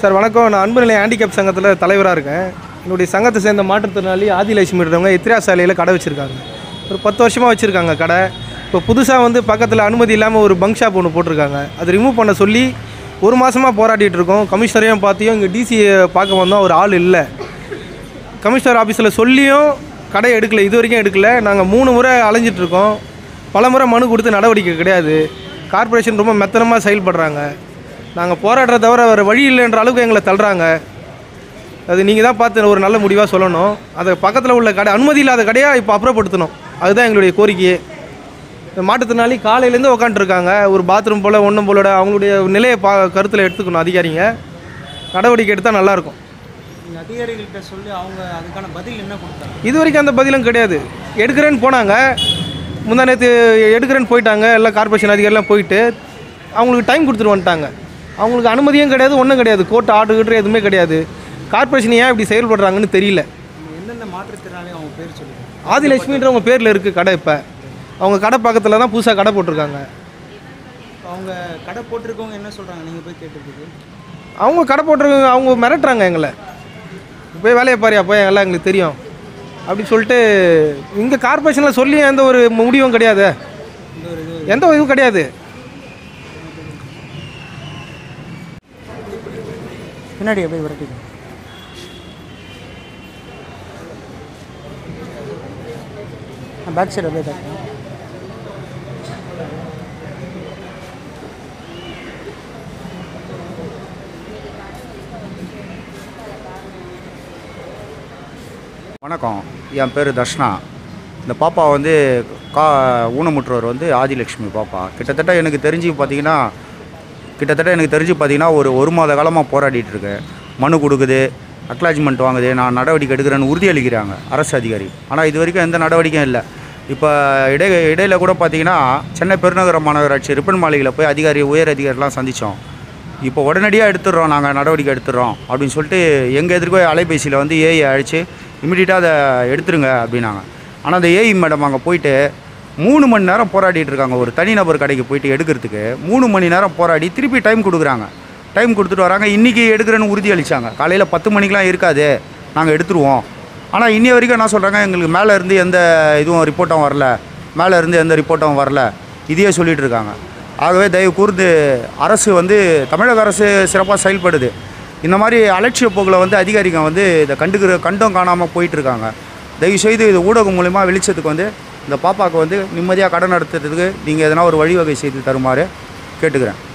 sir வணக்கம் நான் அன்பு நிலையம் ஹேண்டிகேப் சங்கத்தில் தலைவராக இருக்கேன் என்னுடைய சங்கத்தை சேர்ந்த மாற்றுத்திறனாளி ஆதிலட்சுமின்றவங்க எத்திரா சாலையில் கடை வச்சுருக்காங்க ஒரு பத்து வருஷமாக வச்சுருக்காங்க கடை இப்போ புதுசாக வந்து பக்கத்தில் அனுமதி இல்லாமல் ஒரு பங்க் ஷாப் ஒன்று போட்டிருக்காங்க அது ரிமூவ் பண்ண சொல்லி ஒரு மாதமாக போராடிட்டு இருக்கோம் கமிஷனரையும் பார்த்தியும் இங்கே டிசியை பார்க்க வந்தோம் ஒரு ஆள் இல்லை கமிஷனர் ஆஃபீஸில் சொல்லியும் கடை எடுக்கல இது வரைக்கும் எடுக்கல நாங்கள் மூணு முறை அலைஞ்சிட்டு இருக்கோம் பல முறை மனு கொடுத்து நடவடிக்கை கிடையாது கார்ப்பரேஷன் ரொம்ப மெத்தனமாக செயல்படுறாங்க நாங்கள் போராடுறத தவிர வேறு வழி இல்லைன்ற அளவுக்கு எங்களை தள்ளுறாங்க அது நீங்கள் தான் பார்த்து ஒரு நல்ல முடிவாக சொல்லணும் அது பக்கத்தில் உள்ள கடை அனுமதி இல்லாத கடையாக இப்போ அப்புறப்படுத்தணும் அதுதான் எங்களுடைய கோரிக்கையே இந்த மாற்றுத்திறனாளி காலையிலேருந்து உக்காண்ட்ருக்காங்க ஒரு பாத்ரூம் போல் ஒன்றும் போலோட அவங்களுடைய நிலையை பா கருத்தில் எடுத்துக்கணும் அதிகாரிங்க நடவடிக்கை எடுத்தால் நல்லாயிருக்கும் நீங்கள் அதிகாரிகள்கிட்ட சொல்லி அவங்க அதுக்கான பதில் என்ன கொடுத்தாங்க இது வரைக்கும் அந்த பதிலும் கிடையாது எடுக்கிறேன்னு போனாங்க முந்தா நேற்று எடுக்கிறேன்னு போயிட்டாங்க எல்லாம் கார்ப்பரேஷன் அதிகாரிலாம் போயிட்டு அவங்களுக்கு டைம் கொடுத்துட்டு வந்துட்டாங்க அவங்களுக்கு அனுமதியும் கிடையாது ஒன்றும் கிடையாது கோர்ட் ஆர்டர் கிட்ட எதுவுமே கிடையாது கார்ப்பரேஷன் ஏன் இப்படி செயல்படுறாங்கன்னு தெரியல நீங்கள் எந்தெந்த மாற்றுத்திறனாலே அவங்க பேர் சொல்லுங்கள் ஆதிலட்சுமின்றவங்க பேரில் இருக்குது கடை இப்போ அவங்க கடை பக்கத்தில் தான் புதுசாக கடை போட்டிருக்காங்க இப்போ அவங்க கடை போட்டிருக்கவங்க என்ன சொல்கிறாங்க நீங்கள் போய் கேட்டிருக்கு அவங்க கடை போட்டிருக்காங்க அவங்க மிரட்டுறாங்க எங்களை போய் வேலையை பாரியா போய் எல்லாம் எங்களுக்கு தெரியும் அப்படி சொல்லிட்டு இங்கே கார்ப்பரேஷனில் சொல்லி எந்த ஒரு முடிவும் கிடையாது இந்த ஒரு இது எந்த ஒரு இதுவும் கிடையாது பின்னாடி அப்படியே விரட்டிங்க பேக் சைடு அப்படியே காட்டுங்க வணக்கம் என் பேர் தர்ஷனா இந்த பாப்பா வந்து கா ஊனமுற்றவர் வந்து ஆதிலட்சுமி பாப்பா கிட்டத்தட்ட எனக்கு தெரிஞ்சு பார்த்தீங்கன்னா கிட்டத்தட்ட எனக்கு தெரிஞ்சு பார்த்தீங்கன்னா ஒரு ஒரு மாத காலமாக போராடிட்டு இருக்கேன் மனு கொடுக்குது அக்லாஜ்மெண்ட் வாங்குது நான் நடவடிக்கை எடுக்கிறேன்னு உறுதியளிக்கிறாங்க அரசு அதிகாரி ஆனால் இது வரைக்கும் எந்த நடவடிக்கையும் இல்லை இப்போ இடை இடையில கூட பார்த்தீங்கன்னா சென்னை பெருநகர மாநகராட்சி ரிப்பன் மாளிகையில் போய் அதிகாரி உயர் அதிகாரிலாம் சந்தித்தோம் இப்போ உடனடியாக எடுத்துடுறோம் நாங்கள் நடவடிக்கை எடுத்துடுறோம் அப்படின்னு சொல்லிட்டு எங்கள் எதிர்க்கோ அலைபேசியில் வந்து ஏஐ அழைச்சி இமிடியட்டாக அதை எடுத்துருங்க அப்படின்னாங்க ஆனால் அந்த ஏஐ மேடம் அங்கே போயிட்டு மூணு மணி நேரம் போராடிட்டு இருக்காங்க ஒரு தனிநபர் கடைக்கு போயிட்டு எடுக்கிறதுக்கு மூணு மணி நேரம் போராடி திருப்பி டைம் கொடுக்குறாங்க டைம் கொடுத்துட்டு வராங்க இன்றைக்கி எடுக்கிறேன்னு உறுதி அளித்தாங்க காலையில் பத்து மணிக்கெலாம் இருக்காது நாங்கள் எடுத்துருவோம் ஆனால் இன்னி வரைக்கும் என்ன சொல்கிறாங்க எங்களுக்கு மேலே இருந்து எந்த இதுவும் ரிப்போர்ட்டும் வரல மேலே இருந்து எந்த ரிப்போர்ட்டும் வரல இதையே சொல்லிட்டு இருக்காங்க ஆகவே தயவு கூர்ந்து அரசு வந்து தமிழக அரசு சிறப்பாக செயல்படுது இந்த மாதிரி அலட்சிய போக்கில் வந்து அதிகாரிங்க வந்து இதை கண்டுக்கிற கண்டும் காணாமல் போயிட்டுருக்காங்க தயவு செய்து இது ஊடகம் மூலிமா வெளிச்சத்துக்கு வந்து இந்த பாப்பாவுக்கு வந்து நிம்மதியாக கடன் நடத்துறதுக்கு நீங்கள் எதனா ஒரு வழிவகை செய்து தருமாறு கேட்டுக்கிறேன்